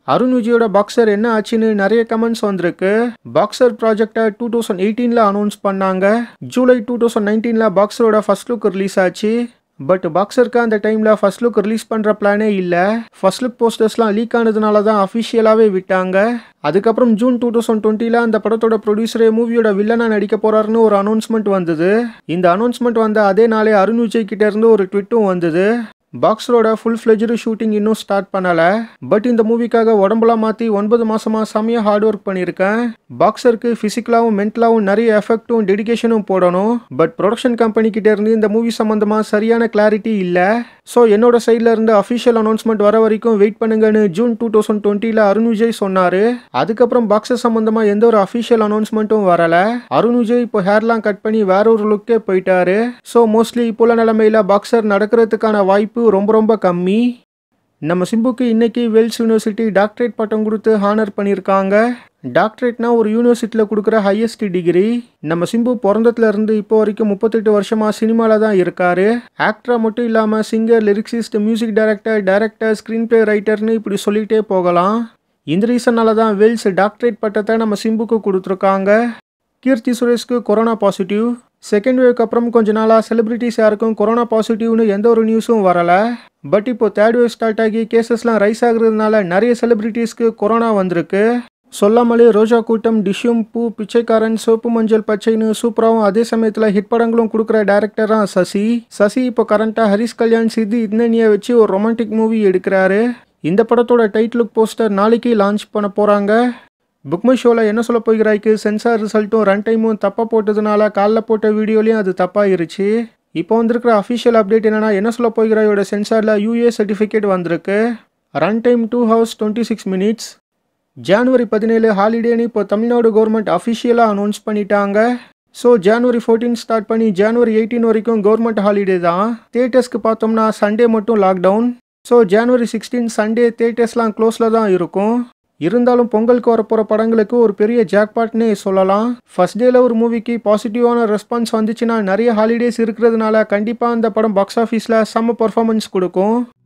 அருண் விஜயோட பாக்ஸர் என்ன ஆச்சுன்னு நிறைய கமெண்ட்ஸ் வந்திருக்கு பாக்ஸர் ப்ராஜெக்டை டூ தௌசண்ட் எயிட்டீனில் அனௌன்ஸ் பண்ணாங்க ஜூலை டூ தௌசண்ட் நைன்டீனில் பாக்ஸரோட ஃபர்ஸ்ட் லுக் ரிலீஸ் ஆச்சு பட் பாக்ஸருக்கு அந்த டைமில் ஃபர்ஸ்ட் லுக் ரிலீஸ் பண்ணுற பிளானே இல்லை ஃபர்ஸ்ட் லுக் போஸ்டர்ஸ்லாம் லீக் ஆனதுனால தான் அஃபிஷியலாகவே விட்டாங்க அதுக்கப்புறம் ஜூன் டூ தௌசண்ட் டுவெண்ட்டியில் அந்த படத்தோட ப்ரொடியூசரே மூவியோட வில்லனா நடிக்க போறாருன்னு ஒரு அனௌன்ஸ்மெண்ட் வந்தது இந்த அனௌன்ஸ்மெண்ட் வந்த அதே நாளே அருண் விஜய் கிட்ட இருந்து ஒரு ட்விட்டும் வந்தது பாக்ஸரோட ஃபுல் ஃப்ளெஜ்டு ஷூட்டிங் இன்னும் ஸ்டார்ட் பண்ணலை பட் இந்த மூவிக்காக உடம்புலாம் மாற்றி ஒன்பது மாசமாக செம்மையாக ஹார்ட் ஒர்க் பண்ணியிருக்கேன் பாக்ஸருக்கு ஃபிசிக்கலாகவும் மென்டலாகவும் நிறைய எஃபெக்ட்டும் டெடிகேஷனும் போடணும் பட் ப்ரொடக்ஷன் கம்பெனி கிட்ட இருந்து இந்த மூவி சம்மந்தமாக சரியான கிளாரிட்டி இல்லை ஸோ என்னோட சைடில் இருந்து அஃபிஷியல் அனௌன்ஸ்மெண்ட் வர வரைக்கும் வெயிட் பண்ணுங்கன்னு ஜூன் டூ தௌசண்ட் டுவெண்ட்டியில் அருண் விஜய் சொன்னார் அதுக்கப்புறம் பாக்ஸர் சம்மந்தமாக எந்த ஒரு அஃபிஷியல் அனௌன்ஸ்மெண்ட்டும் வரல அருண் விஜய் இப்போ ஹேர்லாம் கட் பண்ணி வேற ஒரு லுக்கே போயிட்டாரு ஸோ மோஸ்ட்லி இப்போல நிலமையில பாக்ஸர் நடக்கிறதுக்கான வாய்ப்பு ரொம்ப ரொம்ப கம்மி நம்ம சிம்புக்கு இன்னைக்கு வெல்ஸ் யூனிவர்சிட்டி டாக்டரேட் பட்டம் கொடுத்து ஹானர் பண்ணியிருக்காங்க டாக்டரேட்னா ஒரு யூனிவர்சிட்டியில் கொடுக்குற ஹையஸ்ட் டிகிரி நம்ம சிம்பு பிறந்ததுல இருந்து இப்போ வரைக்கும் முப்பத்தெட்டு வருஷமா சினிமாவில் தான் இருக்காரு ஆக்டரா மட்டும் இல்லாமல் singer lyricist music director director screenplay ரைட்டர்னு இப்படி சொல்லிகிட்டே போகலாம் இந்த ரீசனால தான் வெல்ஸ் டாக்டரேட் பட்டத்தை நம்ம சிம்புக்கு கொடுத்துருக்காங்க கீர்த்தி சுரேஷ்க்கு கொரோனா பாசிட்டிவ் செகண்ட் வேவ்க்கு அப்புறம் கொஞ்ச நாளாக செலிபிரிட்டிஸ் யாருக்கும் கொரோனா பாசிட்டிவ்னு எந்த ஒரு நியூஸும் வரலை பட் இப்போ தேர்ட் வேவ் ஸ்டார்ட் ஆகி கேசஸ்லாம் ரைஸ் ஆகுறதுனால நிறைய செலிபிரிட்டிஸ்க்கு கொரோனா வந்திருக்கு சொல்லாமலே ரோஜா கூட்டம் டிஷ்யூம் பூ பிச்சைக்காரன் சோப்பு மஞ்சள் பச்சைன்னு சூப்பராகவும் அதே சமயத்தில் ஹிட் படங்களும் கொடுக்குற டேரக்டர் தான் சசி சசி இப்போ கரண்ட்டாக ஹரிஸ் கல்யாண் சித்தி இந்தனியை வச்சு ஒரு ரொமான்டிக் மூவி எடுக்கிறாரு இந்த படத்தோட டைட்டிலுக் போஸ்டர் நாளைக்கு லான்ச் பண்ண போகிறாங்க புக்மை ஷோவில் என்ன சொல்ல போகிறாய்க்கு சென்சார் ரிசல்ட்டும் ரன் டைமும் தப்பாக போட்டதுனால காலைல போட்ட வீடியோலையும் அது தப்பாயிருச்சு இப்போ வந்திருக்கிற அஃபிஷியல் அப்டேட் என்னன்னா என்ன சொல்ல போகிறாயோட சென்சாரில் யூஏ சர்டிஃபிகேட் வந்திருக்கு run time two hours twenty six minutes January பதினேழு ஹாலிடேன்னு இப்போ தமிழ்நாடு கவர்மெண்ட் அஃபிஷியலாக அனௌன்ஸ் பண்ணிட்டாங்க ஸோ ஜான்வரி ஃபோர்டீன் ஸ்டார்ட் பண்ணி ஜான்வரி எயிட்டீன் வரைக்கும் கவர்மெண்ட் ஹாலிடே தான் தேட்டர்ஸ்க்கு பார்த்தோம்னா சண்டே மட்டும் lockdown so January sixteen Sunday தேட்டர்ஸ்லாம் க்ளோஸில் தான் இருக்கும் இருந்தாலும் பொங்கலுக்கு வரப்போகிற படங்களுக்கு ஒரு பெரிய ஜாக்பாட்னே சொல்லலாம் ஃபர்ஸ்ட் டேல ஒரு மூவிக்கு பாசிட்டிவான ரெஸ்பான்ஸ் வந்துச்சுன்னா நிறைய ஹாலிடேஸ் இருக்கிறதுனால கண்டிப்பாக அந்த படம் பாக்ஸ் ஆஃபீஸில் செம்ம பர்ஃபார்மன்ஸ் கொடுக்கும்